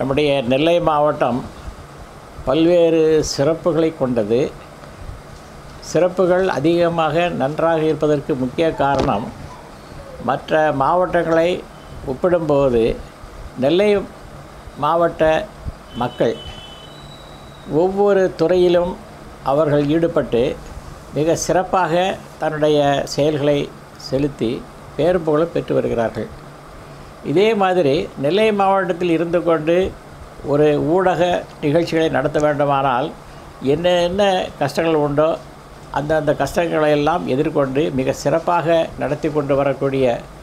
நம்முடைய நெல்லை மாவட்டம் பல்வேறு சிறப்புகளை கொண்டது சிறப்புகள் அதிகமாக நன்றாக இருப்பதற்கு முக்கிய காரணம் மற்ற மாவட்டங்களை ஒப்பிடும்போது நெல்லை மாவட்ட மக்கள் ஒவ்வொரு துறையிலும் அவர்கள் ஈடுபட்டு மிக சிறப்பாக தன்னுடைய செயல்களை செலுத்தி பேர் புகழும் பெற்று வருகிறார்கள் இதே மாதிரி நெல்லை மாவட்டத்தில் இருந்து கொண்டு ஒரு ஊடக நிகழ்ச்சிகளை நடத்த வேண்டுமானால் என்ன என்ன கஷ்டங்கள் உண்டோ அந்தந்த கஷ்டங்களை எல்லாம் எதிர்கொண்டு மிக சிறப்பாக நடத்தி கொண்டு வரக்கூடிய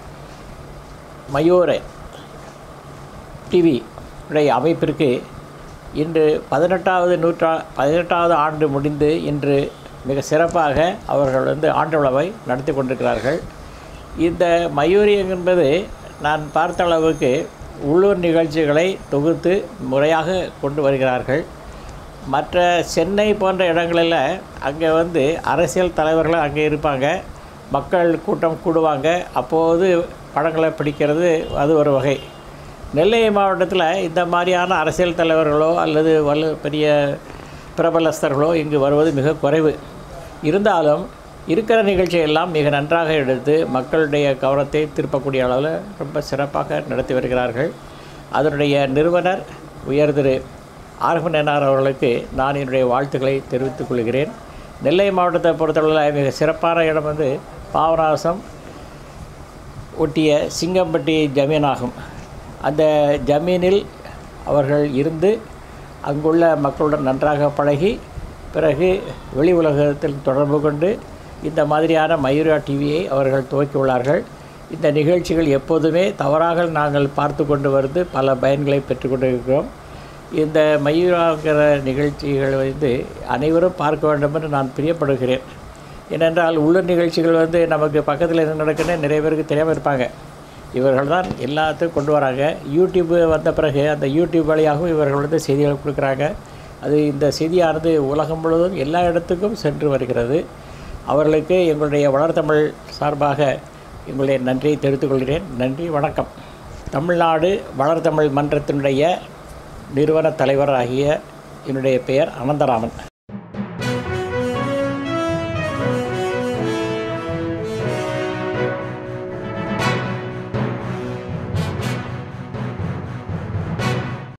மயூர டிவி உடைய அமைப்பிற்கு இன்று பதினெட்டாவது நூற்றா பதினெட்டாவது ஆண்டு முடிந்து இன்று மிக சிறப்பாக அவர்கள் வந்து ஆண்டு விழாவை நடத்தி கொண்டிருக்கிறார்கள் இந்த மயூரி என்பது நான் பார்த்த அளவுக்கு உள்ளூர் நிகழ்ச்சிகளை தொகுத்து முறையாக கொண்டு வருகிறார்கள் மற்ற சென்னை போன்ற இடங்களில் அங்கே வந்து அரசியல் தலைவர்கள் அங்கே இருப்பாங்க மக்கள் கூட்டம் கூடுவாங்க அப்போது படங்களை பிடிக்கிறது அது ஒரு வகை நெல்லை மாவட்டத்தில் இந்த மாதிரியான அரசியல் தலைவர்களோ அல்லது வலு பெரிய பிரபலஸ்தர்களோ இங்கு வருவது மிக குறைவு இருந்தாலும் இருக்கிற நிகழ்ச்சியெல்லாம் மிக நன்றாக எடுத்து மக்களுடைய கவனத்தை திருப்பக்கூடிய அளவில் ரொம்ப சிறப்பாக நடத்தி வருகிறார்கள் அதனுடைய நிறுவனர் உயர் திரு ஆர்வனனார் அவர்களுக்கு நான் என்னுடைய வாழ்த்துக்களை தெரிவித்துக் கொள்கிறேன் நெல்லை மாவட்டத்தை பொறுத்தளவில் மிக சிறப்பான இடம் வந்து பாவநாசம் ஒட்டிய சிங்கம்பட்டி ஜமீன் ஆகும் அந்த ஜமீனில் அவர்கள் இருந்து அங்குள்ள மக்களுடன் நன்றாக பழகி பிறகு வெளி உலகத்தில் தொடர்பு கொண்டு இந்த மாதிரியான மயூரா டிவியை அவர்கள் துவக்கியுள்ளார்கள் இந்த நிகழ்ச்சிகள் எப்போதுமே தவறாக நாங்கள் பார்த்து கொண்டு வந்து பல பயன்களை பெற்றுக்கொண்டிருக்கிறோம் இந்த மயூராங்கிற நிகழ்ச்சிகள் வந்து அனைவரும் பார்க்க வேண்டும் என்று நான் பிரியப்படுகிறேன் ஏனென்றால் உள்ளூர் நிகழ்ச்சிகள் வந்து நமக்கு பக்கத்தில் என்ன நடக்குன்னு நிறைய பேருக்கு தெரியாமல் இருப்பாங்க இவர்கள் தான் எல்லாத்தையும் கொண்டு வராங்க யூடியூப் வந்த பிறகு அந்த யூடியூப் வழியாகவும் இவர்கள் வந்து செய்திகள் கொடுக்குறாங்க அது இந்த செய்தியானது உலகம் முழுவதும் எல்லா இடத்துக்கும் சென்று வருகிறது அவர்களுக்கு எங்களுடைய வளர்த்தமிழ் சார்பாக எங்களுடைய நன்றியை தெரிவித்துக் கொள்கிறேன் நன்றி வணக்கம் தமிழ்நாடு வளர்த்தமிழ் மன்றத்தினுடைய நிறுவன தலைவர் ஆகிய என்னுடைய பெயர் அனந்தராமன்